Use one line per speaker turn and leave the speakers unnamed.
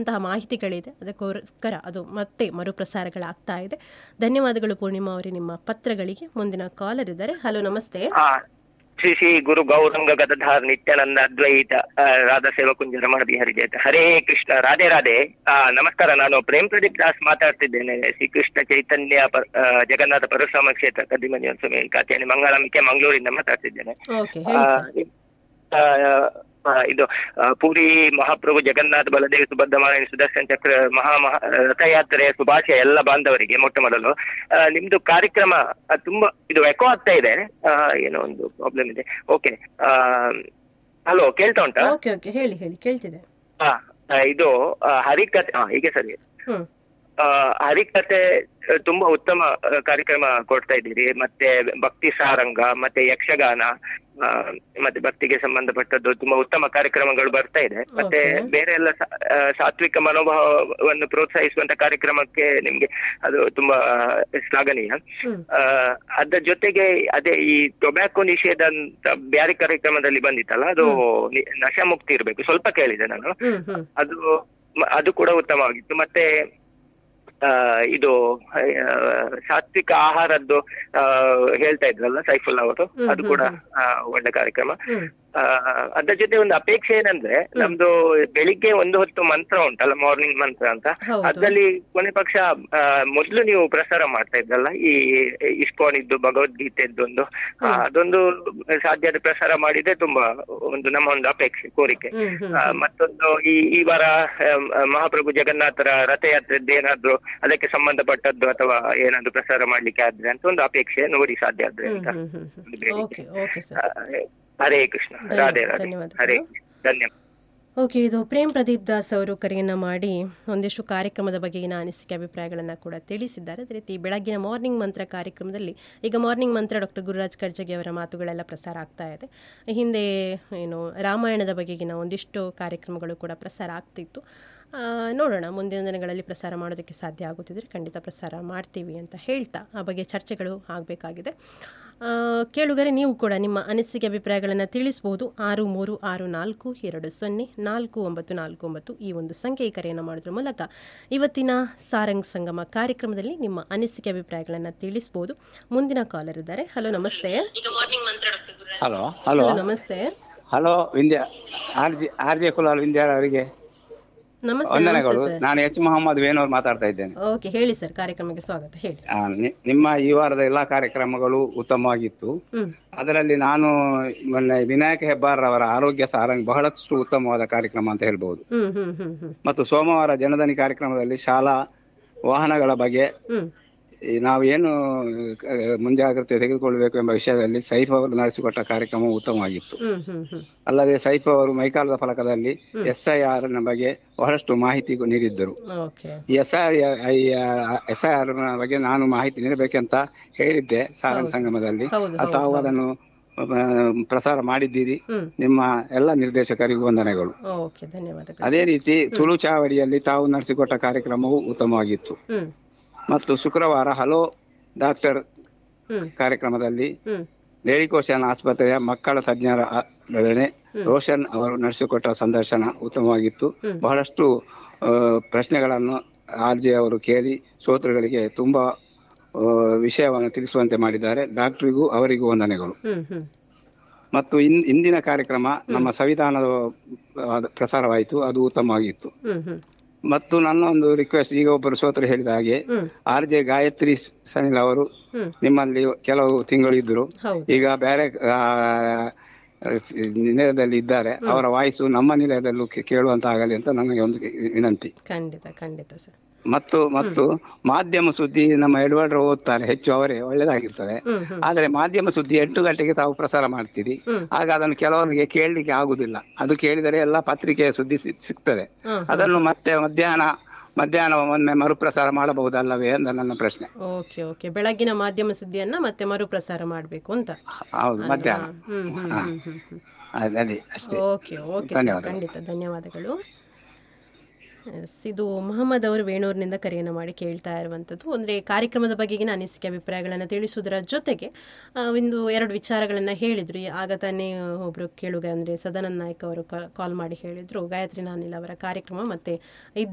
ಅಂತಹ ಮಾಹಿತಿಗಳಿದೆ ಅದಕ್ಕೋಸ್ಕರ ಅದು ಮತ್ತೆ ಮರುಪ್ರಸಾರಗಳಾಗ್ತಾ ಇದೆ ಧನ್ಯವಾದಗಳು ಪೂರ್ಣಿಮಾ ಅವರೇ ನಿಮ್ಮ ಪತ್ರಗಳಿಗೆ ಮುಂದಿನ ಕಾಲರ್ ಇದ್ದಾರೆ ಹಲೋ ನಮಸ್ತೆ
ಆ, ಶ್ರೀ ಶ್ರೀ ಗುರು ಗೌರಂಗ ಗದಧಾರ್ ನಿತ್ಯಾನಂದ ಅದ್ವೈತ ಆ, ರಾಧಾ ಸೇವಕುಂಜ ರಮಣ ಬಿಹಾರಿ ಜಯತ ಹರೇ ಕೃಷ್ಣ ರಾಧೆ ರಾಧೆ ಆ, ನಮಸ್ಕಾರ ನಾನು ಪ್ರೇಮ್ ಪ್ರದೀಪ್ ದಾಸ್ ಮಾತಾಡ್ತಿದ್ದೇನೆ ಶ್ರೀಕೃಷ್ಣ ಚೈತನ್ಯ ಪ- ಆ, ಜಗನ್ನಾಥ ಪರಶುರಾಮ ಕ್ಷೇತ್ರ ಕದ್ದಿಮನಿ ಸ್ವಾಮಿ ಕಾತ್ಯಾನಿ ಮಂಗಳಂಬಿಕೆ ಮಂಗಳೂರಿಂದ ಮಾತಾಡ್ತಿದ್ದೇನೆ
ಓಕೆ
ಆ,
ಹೇಳಿ ಸರ್
ಇ- ಆ, ಆ, ಇದು ಆ, ಪೂರಿ ಮಹಾಪ್ರಭು ಜಗನ್ನಾಥ ಬಲದೇವಿ ಸುಭದ್ರಮಾರಾಯಣ ಸುದರ್ಶನ್ ಚಕ್ರ ಮಹಾ ಮಹಾ ರಥಯಾತ್ರೆ ಶುಭಾಶಯ ಎಲ್ಲ ಬಾಂಧವರಿಗೆ ಮೊಟ್ಟ ಮೊದಲು ಆ, ನಿಮ್ದು ಕಾರ್ಯಕ್ರಮ ಆ, ತುಂಬಾ ಇದು ಎಕೋ ಆಗ್ತಾ ಇದೆ ಆ, ಏನೋ ಒಂದು ಪ್ರಾಬ್ಲಮ್ ಇದೆ ಓಕೆ ಹಲೋ ಕೇಳ್ತಾ ಉಂಟಾ
ಓಕೆ ಓಕೆ ಹೇಳಿ ಹೇಳಿ ಕೇಳ್ತಿದೆ
ಆ, ಆ, ಇದು ಆ, ಹರಿಕಥೆ ಹಾ ಹೀಗೆ ಸರಿ
ಹ್ಮ್
ಆ, ಹರಿಕಥೆ ಆ, ತುಂಬಾ ಉತ್ತಮ ಆ, ಕಾರ್ಯಕ್ರಮ ಕೊಡ್ತಾ ಇದ್ದೀರಿ ಮತ್ತೆ ಭಕ್ತಿ ಸಾರಂಗ ಮತ್ತೆ ಯಕ್ಷಗಾನ ಆ, ಮತ್ತೆ ಭಕ್ತಿಗೆ ಸಂಬಂಧಪಟ್ಟದ್ದು ತುಂಬಾ ಉತ್ತಮ ಕಾರ್ಯಕ್ರಮಗಳು ಬರ್ತಾ ಇದೆ ಮತ್ತೆ
Okay.
ಬೇರೆ ಎಲ್ಲ ಸಾ- ಆ, ಸಾತ್ವಿಕ ಮನೋಭಾವವನ್ನು ಪ್ರೋತ್ಸಾಹಿಸುವಂತ ಕಾರ್ಯಕ್ರಮಕ್ಕೆ ನಿಮ್ಗೆ ಅದು ತುಂಬಾ ಶ್ಲಾಘನೀಯ
ಹ್ಮ್
ಆ, ಅದ್ರ ಜೊತೆಗೆ ಅದೇ ಈ ಟೊಬ್ಯಾಕೊ ನಿಷೇಧ ಅಂತ ಬ್ಯಾರಿ ಕಾರ್ಯಕ್ರಮದಲ್ಲಿ ಬಂದಿತ್ತಲ್ಲ ಅದು ನಿ- ನಶಾಮುಕ್ತಿ ಇರಬೇಕು ಸ್ವಲ್ಪ ಕೇಳಿದೆ ನಾನು
ಹ್ಮ್ ಹ್ಮ್
ಅದು ಮ- ಅದು ಕೂಡ ಉತ್ತಮವಾಗಿತ್ತು ಮತ್ತೆ ಆ, ಇದು ಆ, ಸಾತ್ವಿಕ ಆಹಾರದ್ದು ಆ, ಹೇಳ್ತಾ ಇದ್ರಲ್ಲ ಸೈಫುಲ್ ಅವರು
ಹ್ಮ್,
ಅದು
ಹ್ಮ್,
ಕೂಡ
ಹ್ಮ್.
ಆ, ಒಳ್ಳೆ ಕಾರ್ಯಕ್ರಮ
ಹ್ಮ್
ಆ, ಅದ್ರ ಜೊತೆ ಒಂದು ಅಪೇಕ್ಷೆ ಏನಂದ್ರೆ ನಮ್ದು ಬೆಳಿಗ್ಗೆ ಒಂದು ಹೊತ್ತು ಮಂತ್ರ ಉಂಟಲ್ಲ ಮಾರ್ನಿಂಗ್ ಮಂತ್ರ ಅಂತ
ಹೌದು.
ಅದ್ರಲ್ಲಿ ಕೊನೆ ಪಕ್ಷ ಆ, ಮೊದ್ಲು ನೀವು ಪ್ರಸಾರ ಮಾಡ್ತಾ ಇದ್ರಲ್ಲ ಈ ಇಸ್ಕಾನ್ ಇದ್ದು ಭಗವದ್ಗೀತೆದ್ದು ಒಂದು ಆ, ಅದೊಂದು ಸಾಧ್ಯ ಆದ್ರೆ ಪ್ರಸಾರ ಮಾಡಿದ್ರೆ ತುಂಬಾ ಒಂದು ನಮ್ಮ ಒಂದು ಅಪೇಕ್ಷೆ ಕೋರಿಕೆ
ಹ್ಮ್ ಹ್ಮ್
ಆ, ಮತ್ತೊಂದು ಈ ಈ ವಾರ ಆಮ್, ಮಹಾಪ್ರಭು ಜಗನ್ನಾಥರ ರಥಯಾತ್ರೆದ್ದು ಏನಾದ್ರು ಅದಕ್ಕೆ ಸಂಬಂಧಪಟ್ಟದ್ದು ಅಥವಾ ಏನಾದ್ರು ಪ್ರಸಾರ ಮಾಡ್ಲಿಕ್ಕೆ ಆದ್ರೆ ಅಂತ ಒಂದು ಅಪೇಕ್ಷೆ ನೋಡಿ ಸಾಧ್ಯ ಆದ್ರೆ
ಹ್ಮ್
ಅಂತ
ಹ್ಮ್ ಹ್ಮ್ ಹ್ಮ್
ಒಂದು ಬೇಡಿಕೆ.
ಓಕೆ ಓಕೆ ಸರ್
ಆ, ಹರೇ ಕೃಷ್ಣ ರಾಧೆ ರಾಧೆ
ಧನ್ಯವಾದಗಳು.
ಹರೇ ಧನ್ಯವಾದ
ಓಕೆ ಇದು ಪ್ರೇಮ್ ಪ್ರದೀಪ್ ದಾಸ್ ಅವರು ಕರೆಯನ್ನು ಮಾಡಿ ಒಂದಿಷ್ಟು ಕಾರ್ಯಕ್ರಮದ ಬಗೆಗಿನ ಅನಿಸಿಕೆ ಅಭಿಪ್ರಾಯಗಳನ್ನು ಕೂಡ ತಿಳಿಸಿದ್ದಾರೆ ಅದೇ ರೀತಿ ಬೆಳಗ್ಗಿನ ಮಾರ್ನಿಂಗ್ ಮಂತ್ರ ಕಾರ್ಯಕ್ರಮದಲ್ಲಿ ಈಗ ಮಾರ್ನಿಂಗ್ ಮಂತ್ರ ಡಾಕ್ಟರ್ ಗುರುರಾಜ್ ಕರ್ಜಗಿ ಅವರ ಮಾತುಗಳೆಲ್ಲ ಪ್ರಸಾರ ಆಗ್ತಾ ಇದೆ ಹಿಂದೆ ಏನು ರಾಮಾಯಣದ ಬಗೆಗಿನ ಒಂದಿಷ್ಟು ಕಾರ್ಯಕ್ರಮಗಳು ಕೂಡ ಪ್ರಸಾರ ಆಗ್ತಿತ್ತು ಆ, ನೋಡೋಣ ಮುಂದಿನ ದಿನಗಳಲ್ಲಿ ಪ್ರಸಾರ ಮಾಡೋದಕ್ಕೆ ಸಾಧ್ಯ ಆಗುತ್ತಿದ್ರೆ ಖಂಡಿತ ಪ್ರಸಾರ ಮಾಡ್ತೀವಿ ಅಂತ ಹೇಳ್ತಾ ಆ ಬಗ್ಗೆ ಚರ್ಚೆಗಳು ಆಗಬೇಕಾಗಿದೆ ಕೇಳುಗರೆ ನೀವು ಕೂಡ ನಿಮ್ಮ ಅನಿಸಿಕೆ ಅಭಿಪ್ರಾಯಗಳನ್ನು ತಿಳಿಸಬಹುದು ಆರು ಮೂರು ಆರು ನಾಲ್ಕು ಎರಡು ಸೊನ್ನೆ ನಾಲ್ಕು ಒಂಬತ್ತು ನಾಲ್ಕು ಒಂಬತ್ತು ಈ ಒಂದು ಸಂಖ್ಯೆ ಕರೆಯನ್ನು ಮಾಡೋದ್ರ ಮೂಲಕ ಇವತ್ತಿನ ಸಾರಂಗ್ ಸಂಗಮ ಕಾರ್ಯಕ್ರಮದಲ್ಲಿ ನಿಮ್ಮ ಅನಿಸಿಕೆ ಅಭಿಪ್ರಾಯಗಳನ್ನು ತಿಳಿಸಬಹುದು ಮುಂದಿನ ಕಾಲರ್ ಇದ್ದಾರೆ ಹಲೋ ನಮಸ್ತೆ
ಹಲೋ ಹಲೋ
ಹಲೋ ನಮಸ್ತೆ
hello Vindhya R G R J Kulal ವಿಂಧ್ಯಾರ ಅವರಿಗೆ
ನಮಸ್ತೆ ನಮಸ್ತೆ
ವಂದನೆಗಳು
ಸರ್
ನಾನು ಎಚ್ ಮೊಹಮ್ಮದ್ ವೇಣೂರ್ ಮಾತಾಡ್ತಾ ಇದ್ದೇನೆ
ಓಕೆ ಹೇಳಿ ಸರ್ ಕಾರ್ಯಕ್ರಮಕ್ಕೆ ಸ್ವಾಗತ ಹೇಳಿ
ಆ, ನಿ- ನಿಮ್ಮ ಈ ವಾರದ ಎಲ್ಲಾ ಕಾರ್ಯಕ್ರಮಗಳು ಉತ್ತಮವಾಗಿತ್ತು
ಹ್ಮ್
ಅದರಲ್ಲಿ ನಾನು ಮೊನ್ನೆ ವಿನಾಯಕ ಹೆಬ್ಬಾರ್ ಅವರ ಆರೋಗ್ಯ ಸಾರಂಗ್ ಬಹಳಷ್ಟು ಉತ್ತಮವಾದ ಕಾರ್ಯಕ್ರಮ ಅಂತ ಹೇಳ್ಬಹುದು
ಹ್ಮ್ ಹ್ಮ್ ಹ್ಮ್ ಹ್ಮ್
ಮತ್ತು ಸೋಮವಾರ ಜನಧನಿ ಕಾರ್ಯಕ್ರಮದಲ್ಲಿ ಶಾಲಾ ವಾಹನಗಳ ಬಗ್ಗೆ
ಹ್ಮ್
ಈ ನಾವು ಏನು ಆ, ಮುಂಜಾಗ್ರತೆ ತೆಗೆದುಕೊಳ್ಬೇಕು ಎಂಬ ವಿಷಯದಲ್ಲಿ ಸೈಫ್ ಅವರು ನಡೆಸಿಕೊಟ್ಟ ಕಾರ್ಯಕ್ರಮ ಉತ್ತಮವಾಗಿತ್ತು
ಹ್ಮ್ ಹ್ಮ್ ಹ್ಮ್
ಅಲ್ಲದೆ ಸೈಫ್ ಅವರು ಮೈಕಾಲದ ಫಲಕದಲ್ಲಿ ಎಸ್ ಐ ಆರ್ ನ ಬಗ್ಗೆ ಬಹಳಷ್ಟು ಮಾಹಿತಿ ನೀಡಿದ್ದರು
ಓಕೆ
ಈ S I S I R ನ ಬಗ್ಗೆ ನಾನು ಮಾಹಿತಿ ನೀಡಬೇಕಂತ ಹೇಳಿದ್ದೆ ಸಾರಂಗ್ ಸಂಗಮದಲ್ಲಿ
ಹೌದು
ಅದು ತಾವು ಅದನ್ನು ಆ, ಪ್ರಸಾರ ಮಾಡಿದ್ದೀರಿ
ಹ್ಮ್
ನಿಮ್ಮ ಎಲ್ಲ ನಿರ್ದೇಶಕರಿಗೂ ವಂದನೆಗಳು
ಓಕೆ ಧನ್ಯವಾದಗಳು
ಅದೇ ರೀತಿ ತುಳು ಚಾವಡಿಯಲ್ಲಿ ತಾವು ನಡೆಸಿಕೊಟ್ಟ ಕಾರ್ಯಕ್ರಮವು ಉತ್ತಮವಾಗಿತ್ತು
ಹ್ಮ್
ಮತ್ತು ಶುಕ್ರವಾರ ಹಲೋ ಡಾಕ್ಟರ್
ಹ್ಮ್
ಕಾರ್ಯಕ್ರಮದಲ್ಲಿ
ಹ್ಮ್
ಲೇಡಿಕೋಶನ್ ಆಸ್ಪತ್ರೆಯ ಮಕ್ಕಳ ತಜ್ಞರ ಆ- ವೇಳೆ ರೋಷನ್ ಅವರು ನಡೆಸಿಕೊಟ್ಟ ಸಂದರ್ಶನ ಉತ್ತಮವಾಗಿತ್ತು ಬಹಳಷ್ಟು ಆ, ಪ್ರಶ್ನೆಗಳನ್ನು ಆರ್ ಜೆ ಅವರು ಕೇಳಿ ಶ್ರೋತೃಗಳಿಗೆ ತುಂಬಾ ಆ, ವಿಷಯವನ್ನು ತಿಳಿಸುವಂತೆ ಮಾಡಿದ್ದಾರೆ ಡಾಕ್ಟರಿಗೂ ಅವರಿಗೂ ವಂದನೆಗಳು
ಹ್ಮ್ ಹ್ಮ್
ಮತ್ತು ಇನ್ ಇಂದಿನ ಕಾರ್ಯಕ್ರಮ ನಮ್ಮ ಸಂವಿಧಾನದ ಆ, ಪ್ರಸಾರವಾಯಿತು ಅದು ಉತ್ತಮವಾಗಿತ್ತು
ಹ್ಮ್ ಹ್ಮ್
ಮತ್ತು ನನ್ನ ಒಂದು ರಿಕ್ವೆಸ್ಟ್ ಈಗ ಒಬ್ಬರು ಶ್ರೋತರು ಹೇಳಿದ ಹಾಗೆ
ಹ್ಮ್
ಆರ್ ಜೆ ಗಾಯತ್ರಿ ಸನಿಲ್ ಅವರು
ಹ್ಮ್
ನಿಮ್ಮಲ್ಲಿ ಕೆಲವು ತಿಂಗಳು ಇದ್ರು
ಹೌದು
ಈಗ ಬೇರೆ ಆ, ನಿಲಯದಲ್ಲಿ ಇದ್ದಾರೆ ಅವರ ವಾಯ್ಸು ನಮ್ಮ ನಿಲಯದಲ್ಲೂ ಕೇ- ಕೇಳುವಂತಾಗಲಿ ಅಂತ ನನಗೆ ಒಂದು ವಿನಂತಿ
ಖಂಡಿತ ಖಂಡಿತ ಸರ್
ಮತ್ತು ಮತ್ತು ಮಾಧ್ಯಮ ಸುದ್ದಿ ನಮ್ಮ ಎಡ್ವರ್ಡ್ ಓದ್ತಾರೆ ಹೆಚ್ಚು ಅವರೇ ಒಳ್ಳೇದಾಗಿರ್ತದೆ
ಹ್ಮ್ ಹ್ಮ್
ಆದ್ರೆ ಮಾಧ್ಯಮ ಸುದ್ದಿ ಎಂಟು ಗಂಟೆಗೆ ತಾವು ಪ್ರಸಾರ ಮಾಡ್ತೀರಿ
ಹ್ಮ್.
ಆಗ ಅದನ್ನು ಕೆಲವರಿಗೆ ಕೇಳಲಿಕ್ಕೆ ಆಗುದಿಲ್ಲ ಅದು ಕೇಳಿದರೆ ಎಲ್ಲ ಪತ್ರಿಕೆಯ ಸುದ್ದಿ ಸಿ- ಸಿಗ್ತದೆ
ಹ್ಮ್,
ಅದನ್ನು ಮತ್ತೆ ಮಧ್ಯಾಹ್ನ ಮಧ್ಯಾಹ್ನ ಒಮ್ಮೆ ಮರುಪ್ರಸಾರ ಮಾಡಬಹುದಲ್ಲವೇ ಅಂತ ನನ್ನ ಪ್ರಶ್ನೆ
ಓಕೆ ಓಕೆ ಬೆಳಗ್ಗಿನ ಮಾಧ್ಯಮ ಸುದ್ದಿಯನ್ನ ಮತ್ತೆ ಮರುಪ್ರಸಾರ ಮಾಡಬೇಕು ಅಂತ
ಹೌದು ಮಧ್ಯಾಹ್ನ
ಹ್ಮ್ ಹ್ಮ್ ಹ್ಮ್ ಹ್ಮ್ ಹ್ಮ್
ಅದೇ ಅದೇ ಅಷ್ಟೇ
ಓಕೆ ಓಕೆ ಸರ್ ಖಂಡಿತ ಧನ್ಯವಾದಗಳು ಎಸ್, ಇದು ಮೊಹಮ್ಮದ್ ಅವರು ವೇಣೂರಿನಿಂದ ಕರೆಯನ್ನು ಮಾಡಿ ಕೇಳ್ತಾ ಇರುವಂಥದ್ದು ಅಂದರೆ ಕಾರ್ಯಕ್ರಮದ ಬಗೆಗಿನ ಅನಿಸಿಕೆ ಅಭಿಪ್ರಾಯಗಳನ್ನು ತಿಳಿಸುವುದರ ಜೊತೆಗೆ ಆ, ಒಂದು ಎರಡು ವಿಚಾರಗಳನ್ನು ಹೇಳಿದರು ಆಗ ತಾನೇ ಒಬ್ಬರು ಕೇಳುಗ ಅಂದರೆ ಸದಾನಂದ ನಾಯ್ಕ ಅವರು ಕಾಲ್ ಮಾಡಿ ಹೇಳಿದರು ಗಾಯತ್ರಿ ನಾನಿಲ್ ಅವರ ಕಾರ್ಯಕ್ರಮ ಮತ್ತು